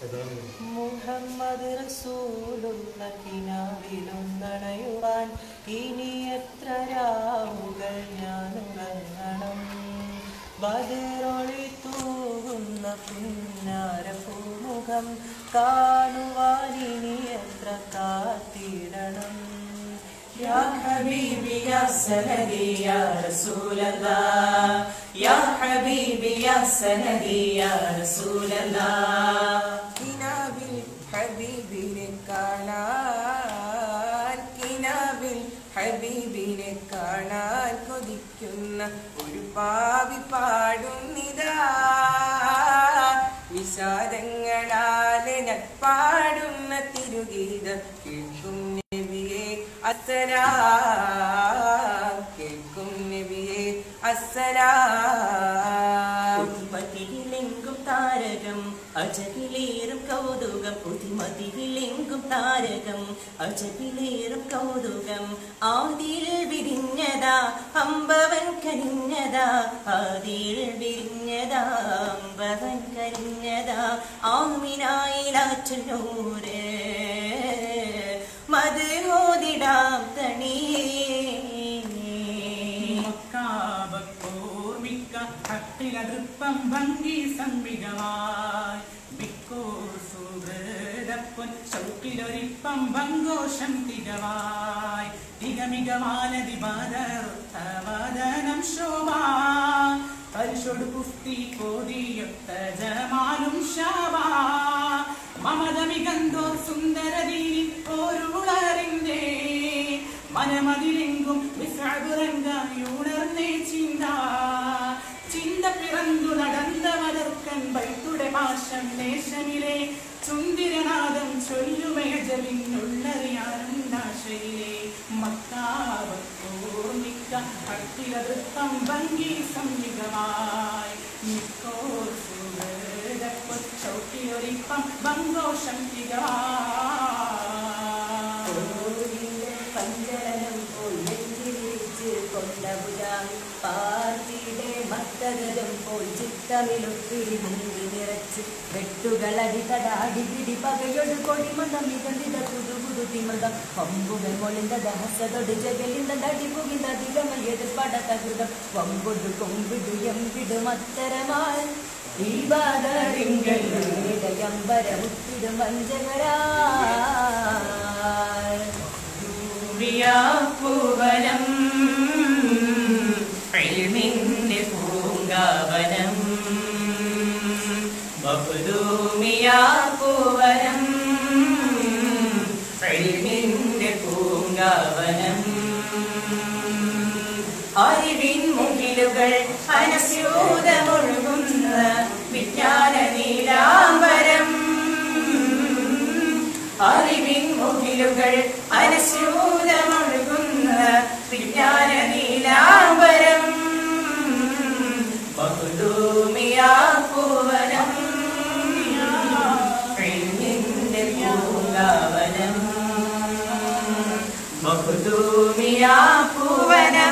മുഹമ്മദ് റസൂലുള്ള കിനാവിലൊന്നണയുവാൻ ഇനി എത്ര രാവുകൾ ഞാൻ ഉറങ്ങണം ബദറൊളി തൂകുന്ന പുന്നാര പൂമുഖം കാണുവാൻ ഇനി എത്ര കാത്തിടണം يا حبيبي يا سندي يا رسول الله يا حبيبي يا سندي يا رسول الله കിനാവിൽ ഹബീബിനെ കാണാൻ കിനാവിൽ ഹബീബിനെ കാണാൻ കൊതിക്കുന്ന ഒരു പാവി പാടുന്നിതാ വിഷാദങ്ങളാലെ ഞാൻ പാടുന്ന തിരുഗീതം കേൾക്കും നബിയെ അസലാ കേൾക്കും നബിയെ അസലാ ഉതിമതിയിലെങ്കും താരകം അജകിലേറും കൗതുകം ഉതിമതിയിലെങ്കും താരകം അജകിലേറും കൗതുകം ആദിയിൽ വിരിഞ്ഞതാ അമ്പവൻ കരിഞ്ഞതാ ആദിയിൽ വിരിഞ്ഞതാ അമ്പവൻ കരിഞ്ഞതാ ആമിനായിലാറ്റൂര് മത് ഓതിടാം തണിയേ മക്കാബക്കോർമിക്ക ഹത്തിലതൃപ്പം ഭംഗി സംവികമായി മിക്കോർ സുഹൃതപ്പൊൻ ചൗക്കിലൊരിപ്പം ഭംഗോഷം തികവായി തികമികമാനതി ബാധനം ശോഭാ പരിശോട് കുസ്തി കോതിയൊത്ത ജമാലും ശാവാ മമതമികന്തോർ സുന്ദരതീ ഓരുളറിന്തേ മനമതിലെങ്കും വിശ്രാകുരങ്കായുണർന്നേ ചിന്ത ചിന്ത പിറന്നു നടന്നവതർക്കൻ ബൈത്തുടെ പാശം ദേശമിലെ ചുന്തിരനാദം ചൊല്ലുമേജലിനുള്ളറിയാനും നാശയിലെ മക്കാവോർമിക്ക ഭക്തിലതൃത്തം ഭംഗി സംയുഗമായി മിക്കോ ചൗട്ടിയൊരിപ്പം ഭംഗോഷം തികവാ പഞ്ചരണം പോൽ നെഞ്ചിരിച്ച് കൊണ്ടപുരാൻ പാർട്ടിയുടെ മത്തകം പോൽ ചിത്തമിലൊത്തിരി മുങ്ങി നിറച്ച് വെട്ടുകളടി തടാടി പിടി പകയൊടു കൊടിമതം മികന്തിത പുതു പുതു തിമൃതം പമ്പുകൾ മൊളിന്ത ദഹസതൊട് ജഗലിന്ത തടി പുകിന്ത ദിഗമൽ എതിർപ്പട തകൃതം വമ്പുടു കൊമ്പിടു എമ്പിടു മത്തരമായി ഈ ബാധരിങ്കൽ ഇടയമ്പര മുത്തിടും വഞ്ചകരാ പൂവനം ഇൽമിന്റെ പൂങ്കാവനം ബഹുദൂമിയാ പൂവനം ഇൽമിന്റെ പൂങ്കാവനം അറിവിൻ മുകിലുകൾ അനസ്യൂതമൊഴുകുന്ന വിജ്ഞാന നീലാംബരം അറിവിൻ മുകിലുകൾ അനസ്യൂതമൊഴുകുന്ന വിജ്ഞാന നീലാംബരം ബഹുദൂമിയാ പൂവനം ഇൽമിന്റെ പൂങ്കാവനം ബഹുദൂമിയാ പൂവനം